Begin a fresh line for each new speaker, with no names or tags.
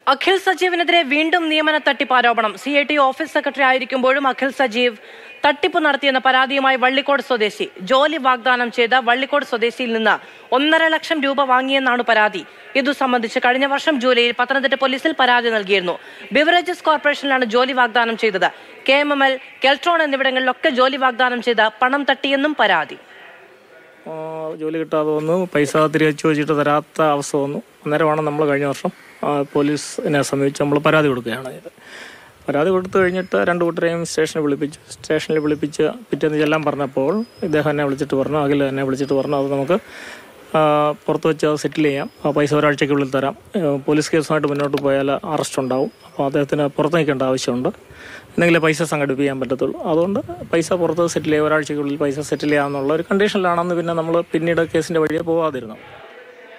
അഖിൽ സജീവിനെതിരെ വീണ്ടും നിയമന തട്ടിപ്പ് ആരോപണം C I T office secretary ആയിരിക്കുമ്പോഴും അഖിൽ സജീവ് തട്ടിപ്പ് നടത്തിയെന്ന പരാതിയുമായി വള്ളിക്കോട് സ്വദേശി ജോലി വാഗ്ദാനം ചെയ്ത വള്ളിക്കോട് സ്വദേശിയിൽ നിന്ന് ഒന്നര ലക്ഷം രൂപ വാങ്ങിയെന്നാണ് പരാതി ഇതു സംബന്ധിച്ച് കഴിഞ്ഞ വർഷം ജൂലൈയിൽ പത്തനംതിട്ട പോലീസിൽ പരാതി നൽകിയിരുന്നു ബിവറേജസ് കോർപ്പറേഷനിലാണ് ജോലി വാഗ്ദാനം ചെയ്തത് K M M L Keltron എന്നിവിടങ്ങളിലൊക്കെ ജോലി വാഗ്ദാനം ചെയ്ത് പണം തട്ടിയെന്നും പരാതി
ആ, ജോലി കിട്ടാതെ വന്നു പൈസ തിരിച്ചു ചോദിച്ചിട്ട് തരാത്ത അവസ്ഥ വന്നു അന്നേരമാണ് നമ്മൾ കഴിഞ്ഞ വർഷം ആ, പോലീസിനെ സമീപിച്ച് നമ്മൾ പരാതി കൊടുക്കുകയാണ് ചെയ്തത് പരാതി കൊടുത്തു കഴിഞ്ഞിട്ട് രണ്ട് കൂട്ടരെയും സ്റ്റേഷനിൽ വിളിപ്പിച്ചു സ്റ്റേഷനിൽ വിളിപ്പിച്ച് പിറ്റേന്ന് ചെല്ലാൻ പറഞ്ഞപ്പോൾ ഇദ്ദേഹം എന്നെ വിളിച്ചിട്ട് പറഞ്ഞു അഖിൽ എന്നെ വിളിച്ചിട്ട് പറഞ്ഞു അത് നമുക്ക് ആ, പുറത്ത് വെച്ച് അത് സെറ്റിൽ ചെയ്യാം ആ പൈസ ഒരാഴ്ചയ്ക്കുള്ളിൽ തരാം ഏ, പോലീസ് കേസുമായിട്ട് മുന്നോട്ട് പോയാൽ അറസ്റ്റ് ഉണ്ടാവും അപ്പോൾ അദ്ദേഹത്തിന് പുറത്ത് നിൽക്കേണ്ട ആവശ്യമുണ്ട് എന്തെങ്കിലും പൈസ സംഘടിപ്പിക്കാൻ പറ്റത്തുള്ളൂ അതുകൊണ്ട് പൈസ പുറത്ത് സെറ്റിൽ ചെയ്യുക ഒരാഴ്ചയ്ക്കുള്ളിൽ പൈസ സെറ്റിൽ ചെയ്യാമെന്നുള്ള ഒരു കണ്ടീഷനിലാണെന്ന് പിന്നെ നമ്മൾ പിന്നീട് കേസിൻ്റെ വഴിയെ പോകാതിരുന്നു